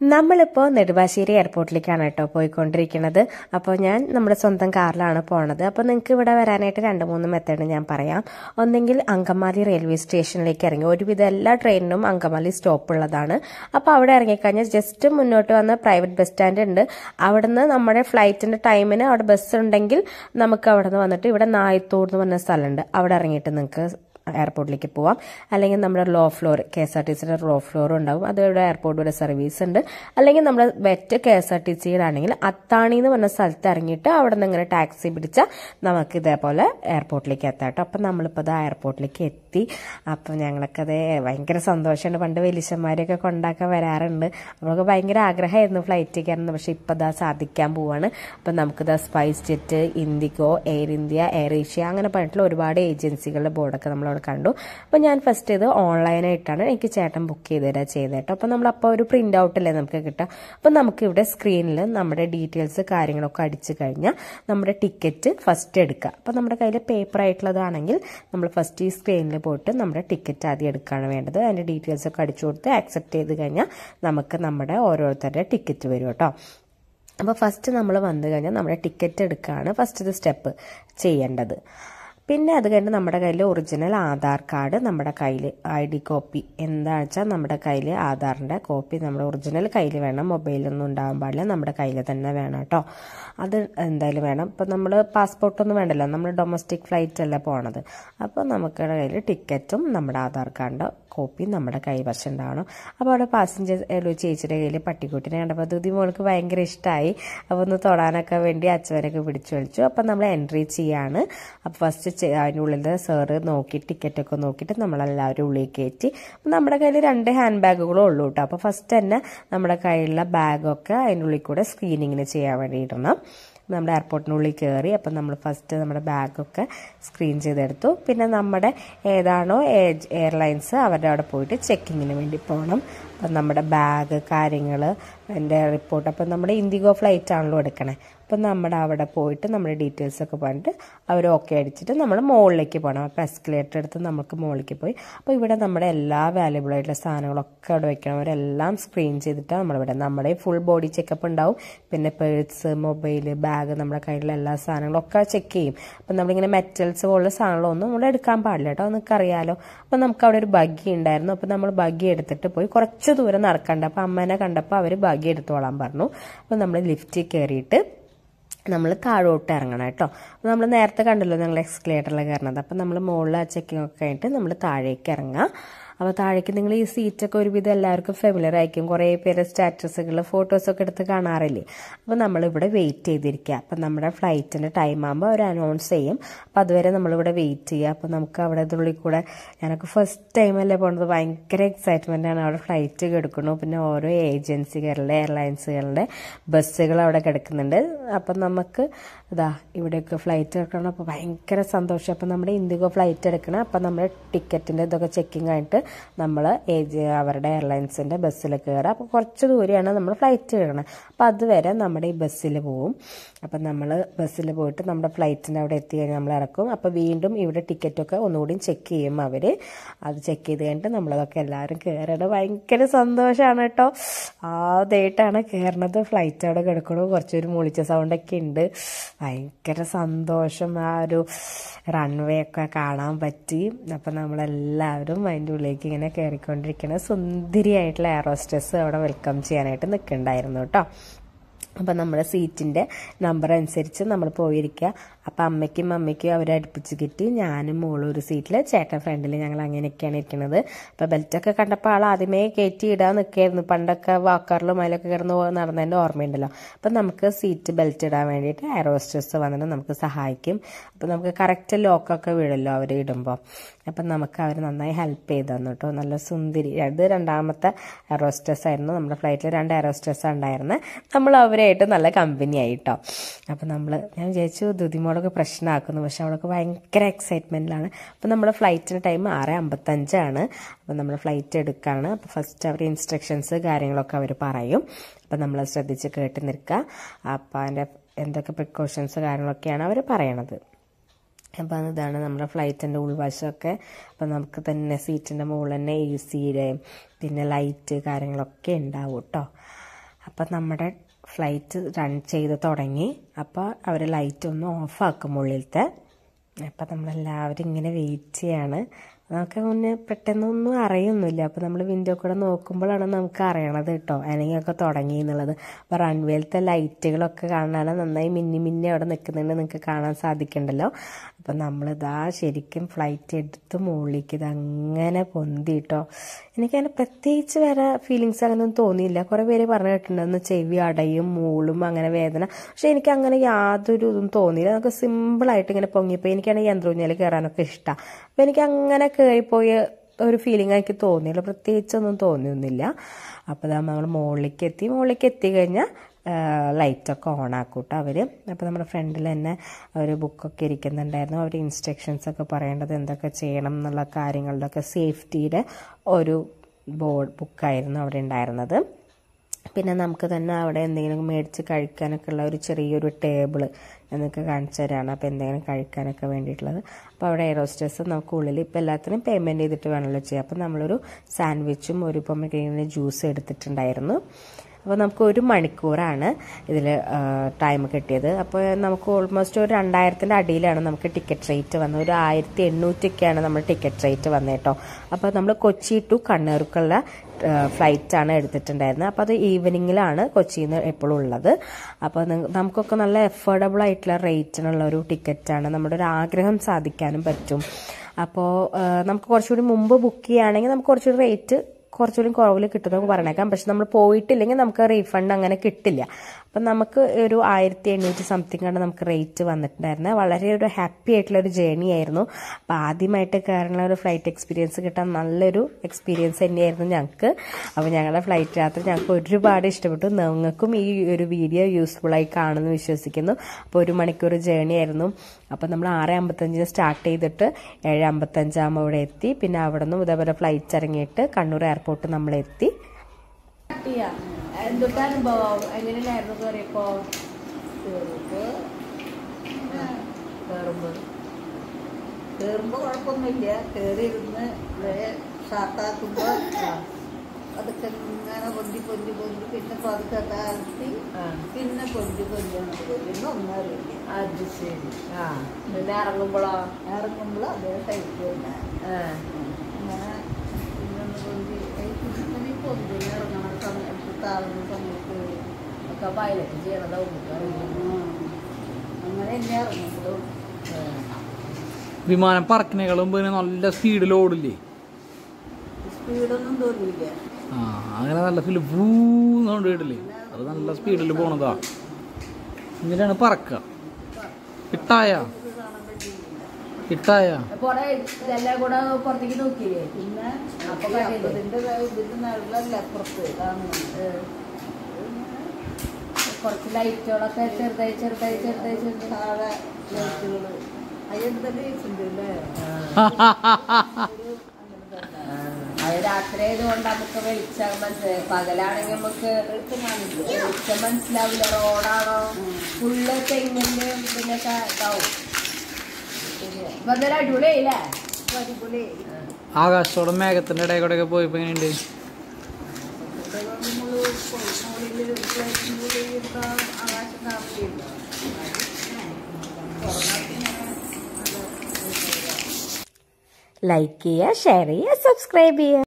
നമ്മളിപ്പോൾ നെടുമ്പാശ്ശേരി എയർപോർട്ടിലേക്കാണ് കേട്ടോ പോയിക്കൊണ്ടിരിക്കുന്നത് അപ്പോൾ ഞാൻ നമ്മുടെ സ്വന്തം കാറിലാണ് പോണത് അപ്പോൾ നിങ്ങൾക്ക് ഇവിടെ വരാനായിട്ട് രണ്ട് മൂന്ന് മെത്തേഡ് ഞാൻ പറയാം ഒന്നെങ്കിൽ അങ്കമാലി റെയിൽവേ സ്റ്റേഷനിലേക്ക് ഇറങ്ങി ഒരുവിധം എല്ലാ ട്രെയിനിനും അങ്കമാലി സ്റ്റോപ്പ് ഉള്ളതാണ് അപ്പോൾ അവിടെ ഇറങ്ങിക്കഴിഞ്ഞാൽ ജസ്റ്റ് മുന്നോട്ട് വന്ന പ്രൈവറ്റ് ബസ് സ്റ്റാൻഡ് ഉണ്ട് അവിടുന്ന് നമ്മുടെ ഫ്ലൈറ്റിൻ്റെ ടൈമിന് അവിടെ ബസ് ഉണ്ടെങ്കിൽ നമുക്ക് അവിടെ നിന്ന് വന്നിട്ട് ഇവിടെ നായത്തൂർ എന്ന് പറഞ്ഞ സ്ഥലമുണ്ട് അവിടെ ഇറങ്ങിയിട്ട് നിങ്ങൾക്ക് എയർപോർട്ടിലേക്ക് പോവാം അല്ലെങ്കിൽ നമ്മുടെ low floor K S R T സിയുടെ ലോ ഫ്ലോർ ഉണ്ടാവും അത് ഇവിടെ എയർപോർട്ട് വരെ സർവീസ് ഉണ്ട് അല്ലെങ്കിൽ നമ്മുടെ വെറ്റ് കെ എസ് ആർ ടി സിയുടെ ആണെങ്കിൽ അത്താണി എന്ന് പറഞ്ഞ സ്ഥലത്ത് ഇറങ്ങിയിട്ട് അവിടെ നിന്ന് ഇങ്ങനെ ടാക്സി പിടിച്ചാൽ നമുക്ക് ഇതേപോലെ എയർപോർട്ടിലേക്ക് എത്താം കേട്ടോ അപ്പം നമ്മളിപ്പോൾ അത് എയർപോർട്ടിലേക്ക് എത്തി അപ്പം ഞങ്ങളൊക്കെ അത് ഭയങ്കര സന്തോഷമുണ്ട് പണ്ട് വലിയമ്മമാരെയൊക്കെ കൊണ്ടാക്കാൻ വരാറുണ്ട് അവർക്ക് ഭയങ്കര ആഗ്രഹമായിരുന്നു ഫ്ലൈറ്റ് കയറുന്നത് പക്ഷേ ഇപ്പം ഇതാ സാധിക്കാൻ പോവാണ് അപ്പം നമുക്കിതാ SpiceJet IndiGo Air India Air Asia അങ്ങനെ പറഞ്ഞിട്ടുള്ള ഒരുപാട് ഏജൻസികളുടെ ബോർഡൊക്കെ നമ്മളവിടെ കണ്ടു അപ്പോൾ ഞാൻ ഫസ്റ്റ് ഇത് ഓൺലൈനായിട്ടാണ് എനിക്ക് ചേട്ടൻ ബുക്ക് ചെയ്ത് തരാ ചെയ്തത് കേട്ടോ അപ്പോൾ നമ്മളപ്പോൾ ഒരു പ്രിൻ്റ് ഔട്ടല്ലേ നമുക്ക് കിട്ടുക അപ്പോൾ നമുക്ക് ഇവിടെ സ്ക്രീനിൽ നമ്മുടെ ഡീറ്റെയിൽസ് കാര്യങ്ങളൊക്കെ അടിച്ചു കഴിഞ്ഞാൽ നമ്മുടെ ടിക്കറ്റ് ഫസ്റ്റ് എടുക്കുക അപ്പോൾ നമ്മുടെ കയ്യിൽ പേപ്പർ ആയിട്ടുള്ളതാണെങ്കിൽ നമ്മൾ ഫസ്റ്റ് ഈ സ്ക്രീനിൽ പോയിട്ട് നമ്മുടെ ടിക്കറ്റ് ആദ്യം എടുക്കുകയാണ് വേണ്ടത് അതിൻ്റെ ഡീറ്റെയിൽസ് ഒക്കെ അടിച്ചു കൊടുത്ത് ആക്സെപ്റ്റ് ചെയ്ത് കഴിഞ്ഞാൽ നമുക്ക് നമ്മുടെ ഓരോരുത്തരുടെ ടിക്കറ്റ് വരും കേട്ടോ അപ്പോൾ ഫസ്റ്റ് നമ്മൾ വന്നു കഴിഞ്ഞാൽ നമ്മുടെ ടിക്കറ്റ് എടുക്കുകയാണ് ഫസ്റ്റ് സ്റ്റെപ്പ് ചെയ്യേണ്ടത് പിന്നെ അത് കഴിഞ്ഞ് നമ്മുടെ കയ്യിൽ ഒറിജിനൽ ആധാർ കാർഡ് നമ്മുടെ കയ്യിൽ ഐ ഡി കോപ്പി എന്താണെന്ന് വെച്ചാൽ നമ്മുടെ കയ്യിൽ ആധാറിൻ്റെ കോപ്പി നമ്മുടെ ഒറിജിനൽ കയ്യിൽ വേണം മൊബൈലൊന്നും ഉണ്ടാകാൻ പാടില്ല നമ്മുടെ കയ്യിൽ തന്നെ വേണം കേട്ടോ അത് എന്തായാലും വേണം ഇപ്പം നമ്മൾ പാസ്പോർട്ടൊന്നും വേണ്ടല്ലോ നമ്മൾ ഡൊമസ്റ്റിക് ഫ്ലൈറ്റ് അല്ലേ പോണത് അപ്പോൾ നമുക്ക് കയ്യിൽ ടിക്കറ്റും നമ്മുടെ ആധാർ കാർഡിൻ്റെ കോപ്പി നമ്മുടെ കൈവശം ഉണ്ടാവണം അപ്പോൾ അവിടെ പാസഞ്ചർ ചേച്ചിയുടെ കയ്യിൽ പട്ടിക്കുട്ടിനെ കണ്ടപ്പോൾ ദുതി മോൾക്ക് ഭയങ്കര ഇഷ്ടമായി അപ്പോൾ ഒന്ന് തൊടാനൊക്കെ വേണ്ടി അച്ഛനൊക്കെ പിടിച്ചു വലിച്ചു അപ്പം നമ്മൾ എൻട്രി ചെയ്യാണ് അപ്പോൾ ഫസ്റ്റ് അതിൻ്റെ ഉള്ളിൽ സാറ് നോക്കി ടിക്കറ്റൊക്കെ നോക്കിയിട്ട് നമ്മളെല്ലാവരും ഉള്ളിൽ കയറ്റി നമ്മുടെ കയ്യിൽ രണ്ട് ഹാൻഡ് ബാഗുകളും ഉള്ളൂ കേട്ടോ അപ്പോൾ ഫസ്റ്റ് തന്നെ നമ്മുടെ കയ്യിലുള്ള ബാഗൊക്കെ അതിൻ്റെ ഉള്ളിൽ കൂടെ സ്ക്രീനിങ്ങിന് ചെയ്യാൻ വേണ്ടി ഇടണം നമ്മുടെ എയർപോർട്ടിനുള്ളിൽ കയറി അപ്പം നമ്മൾ ഫസ്റ്റ് നമ്മുടെ ബാഗൊക്കെ സ്ക്രീൻ ചെയ്തെടുത്തു പിന്നെ നമ്മുടെ ഏതാണോ എയർലൈൻസ് അവരുടെ അവിടെ പോയിട്ട് ചെക്കിങ്ങിന് വേണ്ടി പോകണം അപ്പം നമ്മുടെ ബാഗ് കാര്യങ്ങൾ അതിൻ്റെ റിപ്പോർട്ട് അപ്പം നമ്മുടെ ഇൻഡിഗോ ഫ്ലൈറ്റ് ആണല്ലോ എടുക്കണേ അപ്പം നമ്മുടെ അവിടെ പോയിട്ട് നമ്മുടെ ഡീറ്റെയിൽസ് ഒക്കെ പറഞ്ഞിട്ട് അവർ ഓക്കെ അടിച്ചിട്ട് നമ്മൾ മുകളിലേക്ക് പോകണം അപ്പോൾ എസ്കലേറ്റർ എടുത്ത് നമുക്ക് മുകളിലേക്ക് പോയി അപ്പോൾ ഇവിടെ നമ്മുടെ എല്ലാ വാല്യബിൾ ആയിട്ടുള്ള സാധനങ്ങളൊക്കെ അവിടെ വെക്കണം അവരെല്ലാം സ്ക്രീൻ ചെയ്തിട്ട് നമ്മളിവിടെ നമ്മുടെ ഫുൾ ബോഡി ചെക്കപ്പ് ഉണ്ടാവും പിന്നെ പേഴ്സ് മൊബൈൽ ബാഗ് നമ്മുടെ കയ്യിലുള്ള എല്ലാ സാധനങ്ങളൊക്കെ ചെക്ക് ചെയ്യും അപ്പം നമ്മളിങ്ങനെ മെറ്റൽസ് പോലുള്ള സാധനങ്ങളൊന്നും നമ്മൾ എടുക്കാൻ പാടില്ല കേട്ടോ നിങ്ങൾക്ക് അറിയാലോ അപ്പം നമുക്ക് അവിടെ ഒരു ബഗ്ഗി ഉണ്ടായിരുന്നു അപ്പം നമ്മൾ ബഗ്ഗി എടുത്തിട്ട് പോയി കുറച്ച് ദൂരം നടക്കണ്ട അപ്പം അമ്മേനെ കണ്ടപ്പോൾ അവർ ബഗ്ഗി എടുത്തോളാൻ പറഞ്ഞു അപ്പം നമ്മൾ ലിഫ്റ്റിൽ കയറിയിട്ട് നമ്മൾ താഴോട്ട് ഇറങ്ങണം കേട്ടോ അപ്പോൾ നമ്മൾ നേരത്തെ കണ്ടല്ലോ ഞങ്ങൾ എക്സ്കലേറ്ററിൽ കയറണത് അപ്പം നമ്മൾ മുകളിൽ ആ ചെക്കിംഗ് ഒക്കെ കഴിഞ്ഞിട്ട് നമ്മൾ താഴേക്ക് ഇറങ്ങുക അപ്പോൾ താഴേക്ക് നിങ്ങൾ ഈ സീറ്റൊക്കെ ഒരുവിധം എല്ലാവർക്കും ഫെമിലർ ആയിരിക്കും കുറേ പേര് സ്റ്റാറ്റസുകൾ ഫോട്ടോസൊക്കെ എടുത്ത് കാണാറില്ലേ അപ്പോൾ നമ്മളിവിടെ വെയിറ്റ് ചെയ്തിരിക്കുക അപ്പം നമ്മുടെ ഫ്ലൈറ്റിൻ്റെ ടൈം ആകുമ്പോൾ അവർ അനൗൺസ് ചെയ്യും അപ്പോൾ അതുവരെ നമ്മളിവിടെ വെയിറ്റ് ചെയ്യുക അപ്പോൾ നമുക്ക് അവിടെ ഉള്ളിൽ കൂടെ ഞാനൊക്കെ ഫസ്റ്റ് ടൈമല്ലേ പോകുന്നത് ഭയങ്കര എക്സൈറ്റ്മെൻ്റ് ആണ് അവിടെ ഫ്ലൈറ്റ് കിടക്കുന്നു പിന്നെ ഓരോ ഏജൻസികളുടെ എയർലൈൻസുകളുടെ ബസ്സുകൾ അവിടെ കിടക്കുന്നുണ്ട് അപ്പം നമുക്ക് ഇതാ ഇവിടെയൊക്കെ ഫ്ലൈറ്റ് എടുക്കണം അപ്പോൾ ഭയങ്കര സന്തോഷം അപ്പം നമ്മുടെ ഇൻഡിഗോ ഫ്ലൈറ്റ് എടുക്കണം അപ്പം നമ്മുടെ ടിക്കറ്റിൻ്റെ ഇതൊക്കെ ചെക്കിങ് ആയിട്ട് നമ്മൾ ഏജ് അവരുടെ എയർലൈൻസിൻ്റെ ബസ്സിൽ കയറുക അപ്പോൾ കുറച്ച് ദൂരെയാണ് നമ്മൾ ഫ്ലൈറ്റ് കയറണം അപ്പോൾ അതുവരെ നമ്മുടെ ഈ ബസ്സിൽ പോവും അപ്പം നമ്മൾ ബസ്സിൽ പോയിട്ട് നമ്മുടെ ഫ്ലൈറ്റിൻ്റെ അവിടെ എത്തി കഴിഞ്ഞാൽ നമ്മൾ ഇറക്കും അപ്പോൾ വീണ്ടും ഇവിടെ ടിക്കറ്റൊക്കെ ഒന്നുകൂടി ചെക്ക് ചെയ്യും അവർ അത് ചെക്ക് ചെയ്ത് കഴിഞ്ഞിട്ട് നമ്മളതൊക്കെ എല്ലാവരും കയറണം ഭയങ്കര സന്തോഷമാണ് കേട്ടോ ആദ്യമായിട്ടാണ് കയറണത് ഫ്ലൈറ്റ് അവിടെ കിടക്കണു കുറച്ചൊരു മുളിച്ച സൗണ്ടൊക്കെ ഉണ്ട് ഭയങ്കര സന്തോഷം ആ ഒരു റൺവേ ഒക്കെ കാണാൻ പറ്റി അപ്പം നമ്മളെല്ലാവരും അതിൻ്റെ ഉള്ളിലേക്ക് ഇങ്ങനെ കയറിക്കൊണ്ടിരിക്കുന്ന സുന്ദരിയായിട്ടുള്ള എയറോസ്റ്റസ് അവിടെ വെൽക്കം ചെയ്യാനായിട്ട് നിൽക്കുന്നുണ്ടായിരുന്നു കേട്ടോ അപ്പം നമ്മുടെ സീറ്റിൻ്റെ നമ്പർ അനുസരിച്ച് നമ്മൾ പോയിരിക്കുക അപ്പം അമ്മയ്ക്കും അമ്മയ്ക്കും അവർ അടുപ്പിച്ച് കിട്ടി ഞാനും മോളും ഒരു സീറ്റിൽ ചേട്ടൻ ഫ്രണ്ടിൽ ഞങ്ങൾ അങ്ങനെയൊക്കെയാണ് ഇരിക്കുന്നത് അപ്പം ബെൽറ്റൊക്കെ കണ്ടപ്പോൾ ആൾ ആദ്യമേ കയറ്റി ഇടാൻ നിൽക്കായിരുന്നു പണ്ടൊക്കെ വാക്കറിലും അതിലൊക്കെ കിടന്ന് നടന്നതിൻ്റെ ഓർമ്മയുണ്ടല്ലോ അപ്പം നമുക്ക് സീറ്റ് ബെൽറ്റ് ഇടാൻ വേണ്ടിയിട്ട് എയറോസ്റ്റേഴ്സ് വന്നിട്ട് നമുക്ക് സഹായിക്കും അപ്പം നമുക്ക് കറക്റ്റ് ലോക്കൊക്കെ വീഴല്ലോ അവർ ഇടുമ്പോൾ അപ്പം നമുക്ക് അവർ നന്നായി ഹെൽപ്പ് ചെയ്ത് തന്നു കേട്ടോ നല്ല സുന്ദരി അത് രണ്ടാമത്തെ എയറോസ്റ്റേഴ്സ് ആയിരുന്നു നമ്മുടെ ഫ്ലൈറ്റിൽ രണ്ട് എയറോസ്റ്റേഴ്സ് ഉണ്ടായിരുന്നത് നമ്മൾ അവരായിട്ട് നല്ല കമ്പനി ആയി കേട്ടോ അപ്പം നമ്മൾ ഞാൻ വിചാരിച്ചു ദുതിമോളൊക്കെ പ്രശ്നമാക്കുന്നു പക്ഷെ അവളൊക്കെ ഭയങ്കര എക്സൈറ്റ്മെൻറ്റിലാണ് അപ്പം നമ്മുടെ ഫ്ലൈറ്റിൻ്റെ ടൈം ആറ് അമ്പത്തഞ്ചാണ് അപ്പം നമ്മൾ ഫ്ലൈറ്റ് എടുക്കുകയാണ് അപ്പോൾ ഫസ്റ്റ് അവർ ഇൻസ്ട്രക്ഷൻസ് കാര്യങ്ങളൊക്കെ അവർ പറയും അപ്പം നമ്മൾ ശ്രദ്ധിച്ച് കേട്ട് നിൽക്കുക അപ്പം അതിൻ്റെ എന്തൊക്കെ പ്രിക്കോഷൻസ് കാര്യങ്ങളൊക്കെയാണ് അവർ പറയണത് അപ്പം ഇതാണ് നമ്മുടെ ഫ്ലൈറ്റിൻ്റെ ഉൾവശമൊക്കെ അപ്പം നമുക്ക് തന്നെ സീറ്റിൻ്റെ മുകളിൽ തന്നെ എ സിയുടെ പിന്നെ ലൈറ്റ് കാര്യങ്ങളൊക്കെ ഉണ്ടാവും കേട്ടോ അപ്പം നമ്മുടെ ഫ്ലൈറ്റ് റൺ ചെയ്ത് തുടങ്ങി അപ്പോൾ അവർ ലൈറ്റ് ഒന്ന് ഓഫാക്കും ഉള്ളിലത്തെ അപ്പം നമ്മളെല്ലാവരും ഇങ്ങനെ വെയിറ്റ് ചെയ്യാണ് നമുക്ക് മുന്നേ പെട്ടെന്നൊന്നും അറിയൊന്നുമില്ല അപ്പോൾ നമ്മൾ വിൻഡോ കൂടെ നോക്കുമ്പോഴാണ് നമുക്ക് അറിയണത് കേട്ടോ അനങ്ങിയൊക്കെ തുടങ്ങി എന്നുള്ളത് അപ്പോൾ റൺവേലത്തെ ലൈറ്റുകളൊക്കെ കാണാൻ നന്നായി മിന്നി മിന്നി അവിടെ നിൽക്കുന്നുണ്ട് നിങ്ങൾക്ക് കാണാൻ സാധിക്കുന്നുണ്ടല്ലോ അപ്പം നമ്മളിതാ ശരിക്കും ഫ്ലൈറ്റ് എടുത്ത് മുകളിലേക്ക് ഇത് അങ്ങനെ പൊന്തി കേട്ടോ എനിക്കങ്ങനെ പ്രത്യേകിച്ച് വേറെ ഫീലിങ്സ് അങ്ങനെ ഒന്നും തോന്നിയില്ല കുറേ പേര് പറഞ്ഞു കേട്ടിട്ടുണ്ടെന്ന് ചെവി അടയും മൂളും അങ്ങനെ വേദന പക്ഷെ എനിക്ക് അങ്ങനെ യാതൊരു ഇതും തോന്നിയില്ല നമുക്ക് സിമ്പിളായിട്ട് ഇങ്ങനെ പൊങ്ങിപ്പോയി എനിക്കാണ് യന്ത്രൂഞ്ഞാൽ കയറാനൊക്കെ ഇഷ്ടമാണ് അപ്പോൾ എനിക്ക് അങ്ങനെ കയറിപ്പോയ ഒരു ഫീലിംഗ് എനിക്ക് തോന്നിയില്ല പ്രത്യേകിച്ചൊന്നും തോന്നിയൊന്നുമില്ല അപ്പോൾ ഇതാ നമ്മൾ മുകളിലേക്ക് എത്തി മുകളിലേക്ക് എത്തി കഴിഞ്ഞാൽ ലൈറ്റൊക്കെ ഓൺ ആക്കൂട്ടോ അവർ അപ്പോൾ നമ്മുടെ ഫ്രണ്ടിൽ തന്നെ ഒരു ബുക്കൊക്കെ ഇരിക്കുന്നുണ്ടായിരുന്നു അവർ ഇൻസ്ട്രക്ഷൻസ് ഒക്കെ പറയേണ്ടത് എന്തൊക്കെ ചെയ്യണം എന്നുള്ള കാര്യങ്ങളുടെ ഒക്കെ സേഫ്റ്റിയുടെ ഒരു ബോർഡ് ബുക്കായിരുന്നു അവിടെ ഉണ്ടായിരുന്നത് പിന്നെ നമുക്ക് തന്നെ അവിടെ എന്തെങ്കിലും മേടിച്ച് കഴിക്കാനൊക്കെ ഉള്ള ഒരു ചെറിയൊരു ടേബിൾ എന്നൊക്കെ കാണിച്ചു തരാണ് അപ്പോൾ എന്തെങ്കിലും കഴിക്കാനൊക്കെ വേണ്ടിയിട്ടുള്ളത് അപ്പോൾ അവിടെ എയറോസ്റ്റേഴ്സ് നമുക്ക് ഉള്ളിൽ ഇപ്പോൾ എല്ലാത്തിനും പേയ്മെൻറ്റ് ചെയ്തിട്ട് വേണമല്ലോ ചെയ്യാം അപ്പോൾ നമ്മളൊരു സാൻഡ്വിച്ചും ഒരു പൊമ്മഗ്രീനിൻ്റെ ജ്യൂസ് എടുത്തിട്ടുണ്ടായിരുന്നു അപ്പോൾ നമുക്ക് ഒരു മണിക്കൂറാണ് ഇതിൽ ടൈം കിട്ടിയത് അപ്പോൾ നമുക്ക് ഓൾമോസ്റ്റ് ഒരു രണ്ടായിരത്തിൻ്റെ അടിയിലാണ് നമുക്ക് ടിക്കറ്റ് റേറ്റ് വന്നത് ഒരു ആയിരത്തി എണ്ണൂറ്റൊക്കെയാണ് നമ്മൾ ടിക്കറ്റ് റേറ്റ് വന്നത് കേട്ടോ അപ്പോൾ നമ്മൾ കൊച്ചി ടു കണ്ണൂർക്കുള്ള ഫ്ലൈറ്റാണ് എടുത്തിട്ടുണ്ടായിരുന്നത് അപ്പോൾ അത് ഈവനിങ്ങിലാണ് കൊച്ചിയിൽ നിന്ന് എപ്പോഴും ഉള്ളത് അപ്പോൾ നമുക്കൊക്കെ നല്ല എഫോർഡബിൾ ആയിട്ടുള്ള റേറ്റിനുള്ള ഒരു ടിക്കറ്റാണ് നമ്മുടെ ഒരു ആഗ്രഹം സാധിക്കാനും പറ്റും അപ്പോൾ നമുക്ക് കുറച്ചുകൂടി മുമ്പ് ബുക്ക് ചെയ്യുകയാണെങ്കിൽ നമുക്ക് കുറച്ചുകൂടി റേറ്റ് കുറച്ചുകൂടി കുറവിൽ കിട്ടുമെന്ന് പറഞ്ഞേക്കാം പക്ഷെ നമ്മൾ പോയിട്ടില്ലെങ്കിൽ നമുക്ക് റീഫണ്ട് അങ്ങനെ കിട്ടില്ല അപ്പം നമുക്ക് ഒരു ആയിരത്തി എണ്ണൂറ്റി സംതിങ് ആണ് നമുക്ക് റേറ്റ് വന്നിട്ടുണ്ടായിരുന്നത് വളരെ ഒരു ഹാപ്പി ആയിട്ടുള്ള ഒരു ജേണി ആയിരുന്നു അപ്പം ആദ്യമായിട്ട് കയറുന്ന ഒരു ഫ്ലൈറ്റ് എക്സ്പീരിയൻസ് കിട്ടാൻ നല്ലൊരു എക്സ്പീരിയൻസ് തന്നെയായിരുന്നു ഞങ്ങൾക്ക് അപ്പോൾ ഞങ്ങളുടെ ഫ്ലൈറ്റ് യാത്ര ഞങ്ങൾക്ക് ഒരുപാട് ഇഷ്ടപ്പെട്ടു നിങ്ങൾക്കും ഈ ഒരു വീഡിയോ യൂസ്ഫുൾ ആയി കാണുമെന്ന് വിശ്വസിക്കുന്നു അപ്പോൾ ഒരു മണിക്കൂർ ജേണി ആയിരുന്നു അപ്പോൾ നമ്മൾ ആറ് അമ്പത്തഞ്ചിന് സ്റ്റാർട്ട് ചെയ്തിട്ട് ഏഴ് അമ്പത്തഞ്ചാകുമ്പോൾ അവിടെ എത്തി പിന്നെ അവിടെ നിന്നും ഇതേപോലെ ഫ്ലൈറ്റ് ഇറങ്ങിയിട്ട് കണ്ണൂർ എയർപോർട്ട് നമ്മൾ എത്തി എന്തൊക്കെ അനുഭവം എങ്ങനെയായിരുന്നു കയറിയപ്പോ കയറുമ്പോ കയറുമ്പോ കുഴപ്പമൊന്നുമില്ല കയറി ഇരുന്ന് ഷാർട്ടാക്കുമ്പോ അതൊക്കെ ഇങ്ങനെ പൊന്തി പൊന്തി പൊന്തി പിന്നെ പതുക്കെ താഴ്ത്തി പിന്നെ പൊന്തി പൊന്തിയാണ് പിന്നെ ഒന്നും അറിയില്ല അത് ശരി ആ പിന്നെ ഇറങ്ങുമ്പോഴോ ഇറങ്ങുമ്പോൾ അതേ ടൈപ്പ് തന്നെ ആ അങ്ങനെ പിന്നെ ഒന്ന് പൊന്തി ഇങ്ങനെ ഈ പൊന്തി ഇറങ്ങണ സമയത്ത് താഴുന്ന സമയത്ത് ഒക്കെ പൈലറ്റ് ചെയ്യണതാവും ആ, അങ്ങനെ തന്നെ ഇറങ്ങുമ്പോഴും വിമാനം പറക്കണേക്കാളും മുമ്പ് ഇങ്ങനെ നല്ല സ്പീഡിൽ ഓടില്ലേ സ്പീഡൊന്നും തോന്നിയില്ല ആ അങ്ങനെ നല്ല ഫീൽ ഭൂന്നുകൊണ്ട് കേട്ടില്ലേ അത് നല്ല സ്പീഡിൽ പോണതാ ഇങ്ങനെയാണ് പറക്കുക ഇട്ടായ ഇട്ടായ കൊറേ ഇതെല്ലാം കൂടെ പുറത്തേക്ക് നോക്കിയില്ലേ പിന്നെ അപ്പൊ ഈ കണ്ടില്ലേ? അപ്പതിന്റെ ഇതിന്റെ നിഴലല്ല അപ്പുറത്ത് കാണുന്നുണ്ട് കുറച്ച് ലൈറ്റുകളൊക്കെ ചെറുതായി ചെറുതായി ചെറുതായി ചെറുതായി താഴെ ലൈറ്റുകള് അയ്യെടുത്തല്ലേ ഉണ്ട് അല്ലേ അത് രാത്രി ആയതുകൊണ്ട് നമുക്ക് വെളിച്ചം മനസ്സിലായി പകലാണെങ്കിൽ നമുക്ക് വെളിച്ചം മനസ്സിലാവില്ല റോഡാണോ ഫുള്ള് തെങ്ങിന്റെ പിന്നെ ഇതാവും ഇപ്പൊ അതൊരു അടിപൊളിയായില്ലേ അടിപൊളി ആകാശത്തോടെ മേഘത്തിന്റെ ഇടയിൽ കൂടെ ഒക്കെ പോയപ്പോ എങ്ങനെയുണ്ട് മുകളിൽ ആകാശം കാണില്ല ലൈക്ക് ചെയ്യുക ഷെയർ ചെയ്യുക സബ്സ്ക്രൈബ് ചെയ്യുക